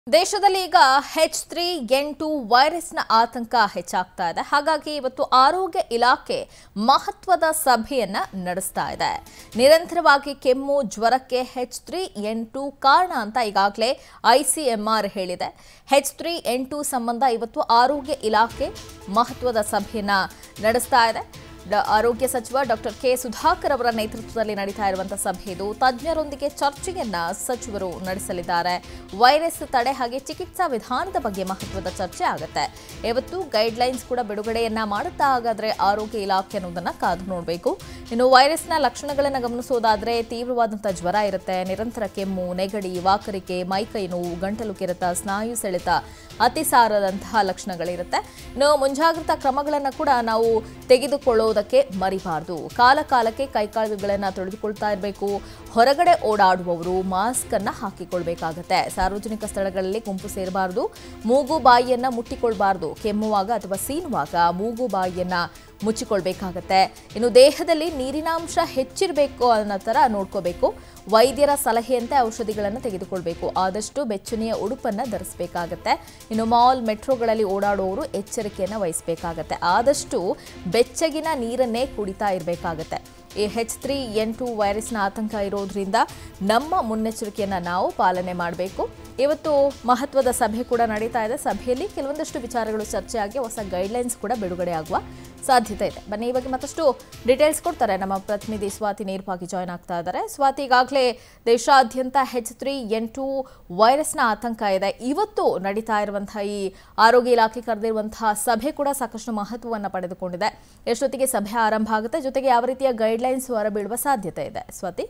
ದೇಶದಲ್ಲಿ ಈಗ H three N two ವೈರಸ್ನ ಆತಂಕ ಹೆಚ್ಚಾಗ್ತಾ ಇದೆ ಹಾಗಾಗಿ ಇವತ್ತು ಆರೋಗ್ಯ ಇಲಾಖೆ ಮಹತ್ವದ ಸಭೆಯನ್ನ ನಡೆಸ್ತಾ ಇದೆ ನಿರಂತರವಾಗಿ ಕೆಮ್ಮು ಜ್ವರಕ್ಕೆ ಹೆಚ್ ತ್ರೀ ಎನ್ ಟು ಕಾರಣ ಅಂತ ಈಗಾಗಲೇ ಐಸಿಎಂಆರ್ ಹೇಳಿದೆ ಹೆಚ್ ತ್ರೀ ಎನ್ ಟು ಸಂಬಂಧ ಇವತ್ತು ಆರೋಗ್ಯ ಇಲಾಖೆ ಮಹತ್ವದ ಸಭೆಯನ್ನ ನಡೆಸ್ತಾ ಇದೆ ಡ- ಆರೋಗ್ಯ ಸಚಿವ ಡಾಕ್ಟರ್ ಕೆ ಸುಧಾಕರ್ ಅವರ ನೇತೃತ್ವದಲ್ಲಿ ನಡೀತಾ ಇರುವಂತಹ ಸಭೆ ಇದು ತಜ್ಞರೊಂದಿಗೆ ಚರ್ಚೆಯನ್ನ ಸಚಿವರು ನಡೆಸಲಿದ್ದಾರೆ ವೈರಸ್ ತಡೆ ಹಾಗೆ ಚಿಕಿತ್ಸಾ ವಿಧಾನದ ಬಗ್ಗೆ ಮಹತ್ವದ ಚರ್ಚೆ ಆಗುತ್ತೆ ಇವತ್ತು ಗೈಡ್ಲೈನ್ಸ್ ಕೂಡ ಬಿಡುಗಡೆಯನ್ನ ಮಾಡುತ್ತಾ ಹಾಗಾದ್ರೆ ಆರೋಗ್ಯ ಇಲಾಖೆ ಅನ್ನೋದನ್ನ ಕಾದು ನೋಡಬೇಕು ಇನ್ನು ವೈರಸ್ನ ಲಕ್ಷಣಗಳನ್ನು ಗಮನಿಸೋದಾದ್ರೆ ತೀವ್ರವಾದಂತಹ ಜ್ವರ ಇರುತ್ತೆ ನಿರಂತರ ಕೆಮ್ಮು ನೆಗಡಿ ವಾಕರಿಕೆ ಮೈಕೈ ನೋವು ಗಂಟಲು ಕೆರೆತ ಸ್ನಾಯು ಸೆಳೆತ ಅತಿಸಾರದಂತಹ ಲಕ್ಷಣಗಳಿರುತ್ತೆ ಇನ್ನು ಮುಂಜಾಗ್ರತಾ ಕ್ರಮಗಳನ್ನು ಕೂಡ ನಾವು ತೆಗೆದುಕೊಳ್ಳೋದಕ್ಕೆ ಮರಿಬಾರ್ದು ಕಾಲ ಕಾಲಕ್ಕೆ ಕೈಕಾಲುಗಳನ್ನು ತೊಳೆದುಕೊಳ್ತಾ ಇರಬೇಕು ಹೊರಗಡೆ ಓಡಾಡುವವರು ಮಾಸ್ಕ್ ಅನ್ನ ಹಾಕಿಕೊಳ್ಬೇಕಾಗತ್ತೆ ಸಾರ್ವಜನಿಕ ಸ್ಥಳಗಳಲ್ಲಿ ಗುಂಪು ಸೇರಬಾರದು ಮೂಗು ಬಾಯಿಯನ್ನ ಮುಟ್ಟಿಕೊಳ್ಬಾರ್ದು ಕೆಮ್ಮುವಾಗ ಅಥವಾ ಸೀನುವಾಗ ಮೂಗು ಬಾಯಿಯನ್ನ ಮುಚ್ಚಿಕೊಳ್ಬೇಕಾಗತ್ತೆ ಇನ್ನು ದೇಹದಲ್ಲಿ ನೀರಿನಾಂಶ ಹೆಚ್ಚಿರಬೇಕು ಅನ್ನೋ ಥರ ನೋಡ್ಕೋಬೇಕು ವೈದ್ಯರ ಸಲಹೆಯಂತೆ ಔಷಧಿಗಳನ್ನು ತೆಗೆದುಕೊಳ್ಬೇಕು ಆದಷ್ಟು ಬೆಚ್ಚನೆಯ ಉಡುಪನ್ನು ಧರಿಸಬೇಕಾಗತ್ತೆ ಇನ್ನು ಮಾಲ್ ಮೆಟ್ರೋಗಳಲ್ಲಿ ಓಡಾಡುವವರು ಎಚ್ಚರಿಕೆಯನ್ನು ವಹಿಸಬೇಕಾಗತ್ತೆ ಆದಷ್ಟು ಬೆಚ್ಚಗಿನ ನೀರನ್ನೇ ಕುಡಿತಾ ಇರಬೇಕಾಗತ್ತೆ ಈ ಹೆಚ್ ತ್ರೀ ಎನ್ ಟು ವೈರಸ್ನ ಆತಂಕ ಇರೋದ್ರಿಂದ ನಮ್ಮ ಮುನ್ನೆಚ್ಚರಿಕೆಯನ್ನು ನಾವು ಪಾಲನೆ ಮಾಡಬೇಕು ಇವತ್ತು ಮಹತ್ವದ ಸಭೆ ಕೂಡ ನಡೀತಾ ಇದೆ ಸಭೆಯಲ್ಲಿ ಕೆಲವೊಂದಷ್ಟು ವಿಚಾರಗಳು ಚರ್ಚೆಯಾಗಿ ಹೊಸ ಗೈಡ್ಲೈನ್ಸ್ ಕೂಡ ಬಿಡುಗಡೆ ಆಗುವ ಸಾಧ್ಯತೆ ಇದೆ ಬನ್ನಿ ಈ ಬಗ್ಗೆ ಮತ್ತಷ್ಟು ಡೀಟೇಲ್ಸ್ ಕೊಡ್ತಾರೆ ನಮ್ಮ ಪ್ರತಿನಿಧಿ ಸ್ವಾತಿ ನೇರವಾಗಿ ಜಾಯ್ನ್ ಆಗ್ತಾ ಇದ್ದಾರೆ ಸ್ವಾತಿ ಈಗಾಗಲೇ ದೇಶಾದ್ಯಂತ ಹೆಚ್ ತ್ರೀ ಎನ್ ಟು ವೈರಸ್ನ ಆತಂಕ ಇದೆ ಇವತ್ತು ನಡೀತಾ ಇರುವಂತಹ ಈ ಆರೋಗ್ಯ ಇಲಾಖೆ ಕರೆದಿರುವಂತಹ ಸಭೆ ಕೂಡ ಸಾಕಷ್ಟು ಮಹತ್ವವನ್ನು ಪಡೆದುಕೊಂಡಿದೆ ಎಷ್ಟೊತ್ತಿಗೆ ಸಭೆ ಆರಂಭ ಆಗುತ್ತೆ ಜೊತೆಗೆ ಯಾವ ರೀತಿಯ ಗೈಡ್ಲೈನ್ಸ್ ಹೊರಬೀಳುವ ಸಾಧ್ಯತೆ ಇದೆ ಸ್ವಾತಿ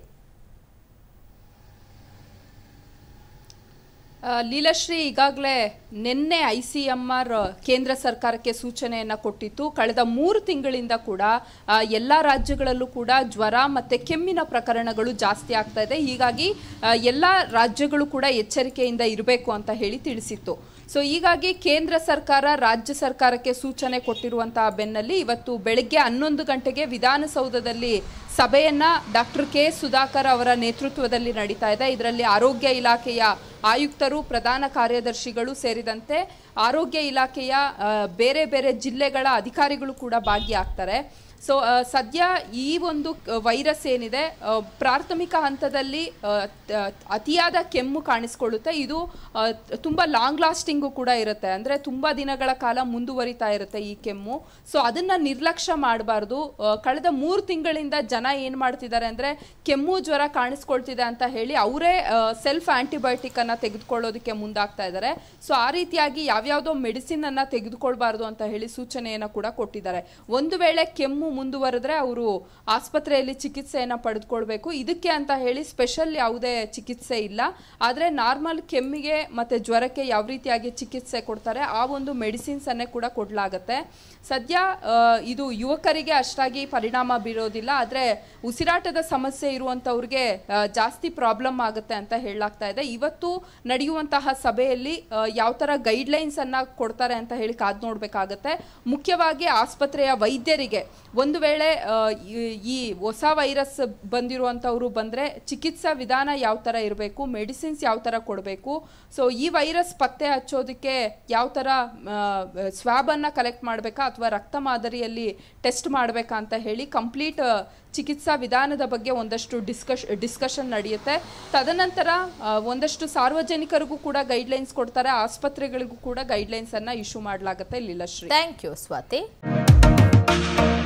ಆ, ಲೀಲಾಶ್ರೀ ಈಗಾಗಲೇ ನಿನ್ನೆ ಐ ಸಿ ಎಂ ಆರ್ ಕೇಂದ್ರ ಸರ್ಕಾರಕ್ಕೆ ಸೂಚನೆಯನ್ನು ಕೊಟ್ಟಿತ್ತು ಕಳೆದ ಮೂರು ತಿಂಗಳಿಂದ ಕೂಡ ಆ, ಎಲ್ಲ ರಾಜ್ಯಗಳಲ್ಲೂ ಕೂಡ ಜ್ವರ ಮತ್ತು ಕೆಮ್ಮಿನ ಪ್ರಕರಣಗಳು ಜಾಸ್ತಿ ಆಗ್ತಾ ಇದೆ ಹೀಗಾಗಿ ಆ, ಎಲ್ಲ ರಾಜ್ಯಗಳು ಕೂಡ ಎಚ್ಚರಿಕೆಯಿಂದ ಇರಬೇಕು ಅಂತ ಹೇಳಿ ತಿಳಿಸಿತ್ತು ಸೊ ಹೀಗಾಗಿ ಕೇಂದ್ರ ಸರ್ಕಾರ ರಾಜ್ಯ ಸರ್ಕಾರಕ್ಕೆ ಸೂಚನೆ ಕೊಟ್ಟಿರುವಂತಹ ಬೆನ್ನಲ್ಲಿ ಇವತ್ತು ಬೆಳಗ್ಗೆ ಹನ್ನೊಂದು ಗಂಟೆಗೆ ವಿಧಾನಸೌಧದಲ್ಲಿ ಸಭೆಯನ್ನ ಡಾಕ್ಟರ್ ಕೆ ಸುಧಾಕರ್ ಅವರ ನೇತೃತ್ವದಲ್ಲಿ ನಡೀತಾ ಇದೆ ಇದರಲ್ಲಿ ಆರೋಗ್ಯ ಇಲಾಖೆಯ ಆಯುಕ್ತರು ಪ್ರಧಾನ ಕಾರ್ಯದರ್ಶಿಗಳು ಸೇರಿದಂತೆ ಆರೋಗ್ಯ ಇಲಾಖೆಯ ಆ, ಬೇರೆ ಬೇರೆ ಜಿಲ್ಲೆಗಳ ಅಧಿಕಾರಿಗಳು ಕೂಡ ಭಾಗಿಯಾಗ್ತಾರೆ ಸೊ ಸದ್ಯ ಈ ಒಂದು ಕ- ವೈರಸ್ ಏನಿದೆ ಆ, ಪ್ರಾಥಮಿಕ ಹಂತದಲ್ಲಿ ಆ, ತ- ಅತಿಯಾದ ಕೆಮ್ಮು ಕಾಣಿಸ್ಕೊಳ್ಳುತ್ತೆ ಇದು ಆ, ತ- ತುಂಬ ಲಾಂಗ್ ಲಾಸ್ಟಿಂಗು ಕೂಡ ಇರುತ್ತೆ ಅಂದರೆ ತುಂಬ ದಿನಗಳ ಕಾಲ ಮುಂದುವರಿತಾ ಇರುತ್ತೆ ಈ ಕೆಮ್ಮು ಸೊ ಅದನ್ನು ನಿರ್ಲಕ್ಷ್ಯ ಮಾಡಬಾರ್ದು ಕಳೆದ ಮೂರು ತಿಂಗಳಿಂದ ಜನ ಏನು ಮಾಡ್ತಿದ್ದಾರೆ ಅಂದರೆ ಕೆಮ್ಮು ಜ್ವರ ಕಾಣಿಸ್ಕೊಳ್ತಿದೆ ಅಂತ ಹೇಳಿ ಅವರೇ ಸೆಲ್ಫ್ ಆ್ಯಂಟಿಬಯೋಟಿಕನ್ನು ತೆಗೆದುಕೊಳ್ಳೋದಕ್ಕೆ ಮುಂದಾಗ್ತಾ ಇದ್ದಾರೆ ಸೊ ಆ ರೀತಿಯಾಗಿ ಯಾವ್ಯಾವುದೋ ಮೆಡಿಸಿನನ್ನು ತೆಗೆದುಕೊಳ್ಬಾರ್ದು ಅಂತ ಹೇಳಿ ಸೂಚನೆಯನ್ನು ಕೂಡ ಕೊಟ್ಟಿದ್ದಾರೆ ಒಂದು ವೇಳೆ ಕೆಮ್ಮು ಮುಂದುವರೆದ್ರೆ ಅವರು ಆಸ್ಪತ್ರೆಯಲ್ಲಿ ಚಿಕಿತ್ಸೆಯನ್ನು ಪಡೆದುಕೊಳ್ಬೇಕು ಇದಕ್ಕೆ ಅಂತ ಹೇಳಿ ಸ್ಪೆಷಲ್ ಯಾವುದೇ ಚಿಕಿತ್ಸೆ ಇಲ್ಲ ಆದರೆ ನಾರ್ಮಲ್ ಕೆಮ್ಮಿಗೆ ಮತ್ತು ಜ್ವರಕ್ಕೆ ಯಾವ ರೀತಿಯಾಗಿ ಚಿಕಿತ್ಸೆ ಕೊಡ್ತಾರೆ ಆ ಒಂದು ಮೆಡಿಸಿನ್ಸನ್ನೇ ಕೂಡ ಕೊಡಲಾಗತ್ತೆ ಸದ್ಯ ಆ, ಇದು ಯುವಕರಿಗೆ ಅಷ್ಟಾಗಿ ಪರಿಣಾಮ ಬೀರೋದಿಲ್ಲ ಆದರೆ ಉಸಿರಾಟದ ಸಮಸ್ಯೆ ಇರುವಂಥವ್ರಿಗೆ ಆ, ಜಾಸ್ತಿ ಪ್ರಾಬ್ಲಮ್ ಆಗುತ್ತೆ ಅಂತ ಹೇಳಲಾಗ್ತಾ ಇದೆ ಇವತ್ತು ನಡೆಯುವಂತಹ ಸಭೆಯಲ್ಲಿ ಯಾವ ಥರ ಗೈಡ್ಲೈನ್ಸನ್ನು ಕೊಡ್ತಾರೆ ಅಂತ ಹೇಳಿ ಕಾದು ನೋಡಬೇಕಾಗತ್ತೆ ಮುಖ್ಯವಾಗಿ ಆಸ್ಪತ್ರೆಯ ವೈದ್ಯರಿಗೆ ಒಂದು ವೇಳೆ ಆ, ಈ- ಈ ಹೊಸ ವೈರಸ್ ಬಂದಿರುವಂಥವ್ರು ಬಂದರೆ ಚಿಕಿತ್ಸಾ ವಿಧಾನ ಯಾವ ಥರ ಇರಬೇಕು ಮೆಡಿಸಿನ್ಸ್ ಯಾವ ಥರ ಕೊಡಬೇಕು ಸೊ ಈ ವೈರಸ್ ಪತ್ತೆ ಹಚ್ಚೋದಕ್ಕೆ ಯಾವ ಥರ ಸ್ವ್ಯಾಬನ್ನು ಕಲೆಕ್ಟ್ ಮಾಡಬೇಕಾ ಅಥವಾ ರಕ್ತ ಮಾದರಿಯಲ್ಲಿ ಟೆಸ್ಟ್ ಮಾಡಬೇಕಾ ಅಂತ ಹೇಳಿ ಕಂಪ್ಲೀಟ್ ಚಿಕಿತ್ಸಾ ವಿಧಾನದ ಬಗ್ಗೆ ಒಂದಷ್ಟು ಡಿಸ್ಕಶ್ ಡಿಸ್ಕಷನ್ ನಡೆಯುತ್ತೆ ತದನಂತರ ಆ, ಒಂದಷ್ಟು ಸಾರ್ವಜನಿಕರಿಗೂ ಕೂಡ ಗೈಡ್ಲೈನ್ಸ್ ಕೊಡ್ತಾರೆ ಆಸ್ಪತ್ರೆಗಳಿಗೂ ಕೂಡ ಗೈಡ್ಲೈನ್ಸನ್ನು ಇಶ್ಯೂ ಮಾಡಲಾಗುತ್ತೆ ಲೀಲಾಶ್ರೀ ಥ್ಯಾಂಕ್ ಯು ಸ್ವಾತಿ